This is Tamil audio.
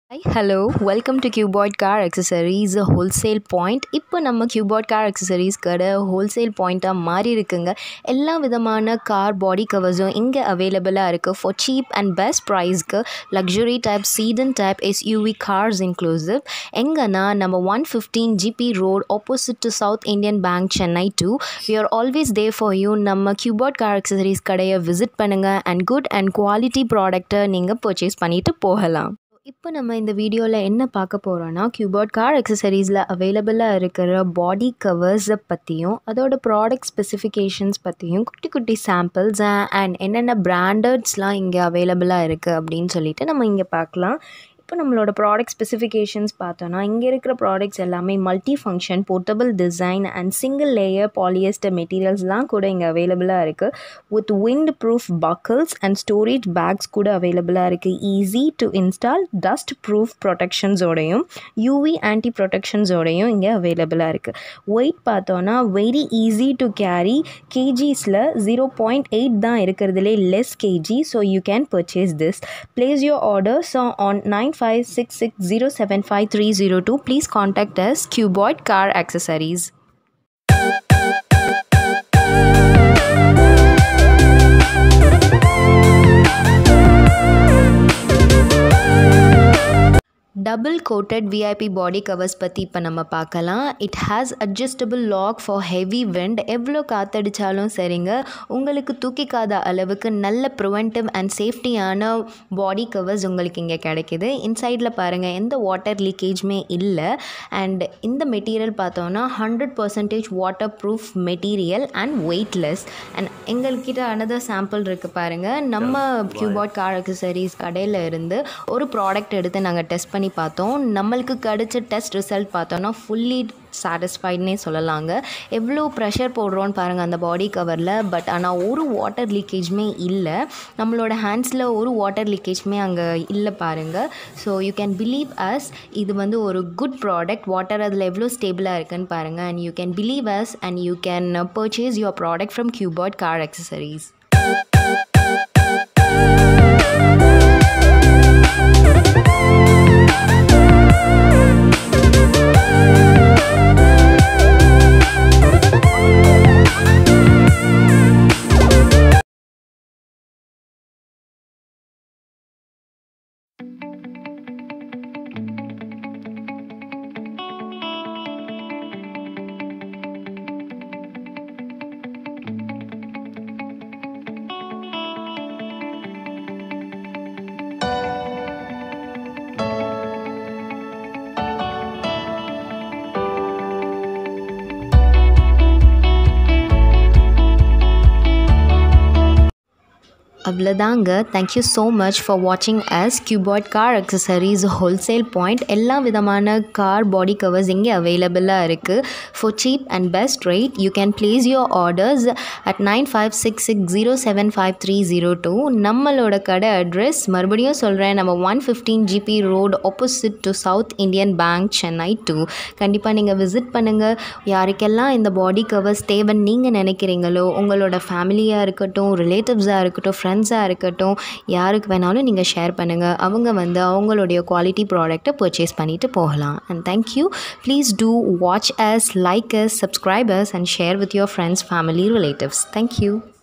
hi hello welcome to Cuboid car accessories wholesale point இப்போ நம்ம கியூபாய்ட் கார் அக்சசரிஸ் கடை ஹோல்சேல் பாயிண்ட்டாக மாறி இருக்குங்க எல்லா விதமான கார் பாடி கவர்ஸும் இங்கே அவைலபிளாக இருக்குது ஃபார் சீப் அண்ட் பெஸ்ட் ப்ரைஸ்க்கு luxury type sedan type SUV cars inclusive எங்கன்னா நம்ம one fifteen GB road opposite to South Indian Bank Chennai two we are always there for you நம்ம கியூபாய்ட் கார் அக்சசரிஸ் கடையை விசிட் பண்ணுங்கள் அண்ட் குட் அண்ட் குவாலிட்டி ப்ராடக்ட்டை நீங்கள் பர்ச்சேஸ் பண்ணிவிட்டு போகலாம் இப்போ நம்ம இந்த வீடியோவில் என்ன பார்க்க போகிறோன்னா கியூபர்ட் கார் அக்சசரிஸில் அவைலபிளாக இருக்கிற பாடி கவர்ஸை பற்றியும் அதோட ப்ராடக்ட் ஸ்பெசிஃபிகேஷன்ஸ் பற்றியும் குட்டி குட்டி சாம்பிள்ஸ் அண்ட் என்னென்ன பிராண்டட்ஸ்லாம் இங்கே அவைலபிளாக இருக்குது அப்படின்னு சொல்லிட்டு நம்ம இங்கே பார்க்கலாம் இப்போ நம்மளோட ப்ராடக்ட் ஸ்பெசிஃபிகேஷன்ஸ் பார்த்தோன்னா இங்கே இருக்கிற ப்ராடக்ட்ஸ் எல்லாமே multi function portable design and single layer polyester மெட்டீரியல்ஸ்லாம் கூட இங்கே அவைலபிளாக இருக்குது with windproof buckles and storage bags கூட அவைலபிளாக இருக்குது easy to install dustproof ப்ரொடெக்ஷன்ஸோடையும் யூவி ஆன்டி ப்ரொடெக்ஷன்ஸோடையும் இங்கே அவைலபிளாக இருக்குது வெயிட் பார்த்தோன்னா வெரி ஈஸி டு கேரி கேஜிஸில் ஜீரோ பாயிண்ட் எயிட் தான் இருக்கிறதுலே less KG so you can purchase this place your orders on nine five six six zero seven five three zero two please contact us Cuboid car accessories double coated VIP body covers பற்றி இப்போ நம்ம பார்க்கலாம் it has adjustable lock for heavy wind எவ்வளோ காற்றடிச்சாலும் சரிங்க உங்களுக்கு தூக்கிக்காத அளவுக்கு நல்ல ப்ரிவென்டிவ் அண்ட் சேஃப்டியான பாடி கவர்ஸ் உங்களுக்கு இங்கே கிடைக்கிது இன்சைடில் பாருங்கள் எந்த வாட்டர் லீக்கேஜுமே இல்லை அண்ட் இந்த மெட்டீரியல் பார்த்தோன்னா hundred percentage waterproof material and weightless and எங்கள்கிட்ட அனதர் சாம்பிள் இருக்குது பாருங்கள் நம்ம கியூபாட் கார் அக்சசரிஸ் கடையில் இருந்து ஒரு ப்ராடக்ட் எடுத்து நாங்கள் டெஸ்ட் பண்ணி பார்த்தோம் நம்மளுக்கு கிடைச்ச டெஸ்ட் ரிசல்ட் பார்த்தோன்னா ஃபுல்லி சாட்டிஸ்ஃபைட்னே சொல்லலாங்க எவ்வளோ ப்ரெஷர் போடுறோன்னு பாருங்கள் அந்த பாடி கவரில் பட் ஆனால் ஒரு வாட்டர் லீக்கேஜுமே இல்லை நம்மளோட ஹேண்ட்ஸில் ஒரு வாட்டர் லீக்கேஜுமே அங்கே இல்லை பாருங்கள் so you can believe us இது வந்து ஒரு குட் ப்ராடக்ட் வாட்டர் அதில் எவ்வளோ ஸ்டேபிளாக இருக்குன்னு பாருங்கள் and you can believe us and you can purchase your product from Cuboid car accessories அவ்வளோதாங்க தேங்க்யூ ஸோ மச் ஃபார் வாட்சிங் us Cuboid car accessories wholesale point எல்லா விதமான கார் பாடி கவர்ஸ் இங்கே அவைலபிளாக இருக்குது for cheap and best rate you can place your orders at nine five six six zero seven five three zero two நம்மளோட கடை அட்ரஸ் மறுபடியும் சொல்கிறேன் நம்ம one fifteen GB road opposite to South Indian Bank Chennai two கண்டிப்பாக நீங்கள் விசிட் பண்ணுங்கள் யாருக்கெல்லாம் இந்த பாடி கவர்ஸ் தேவைன்னு நீங்கள் நினைக்கிறீங்களோ உங்களோட ஃபேமிலியாக இருக்கட்டும் ரிலேட்டிவ்ஸாக இருக்கட்டும் ஃப்ரெண்ட்ஸாக இருக்கட்டும் யாருக்கு வேணாலும் நீங்கள் ஷேர் பண்ணுங்கள் அவங்க வந்து அவங்களுடைய குவாலிட்டி ப்ராடக்ட்டை பர்ச்சேஸ் பண்ணிவிட்டு போகலாம் and thank you please do watch us like us subscribers and share with your friends family relatives thank you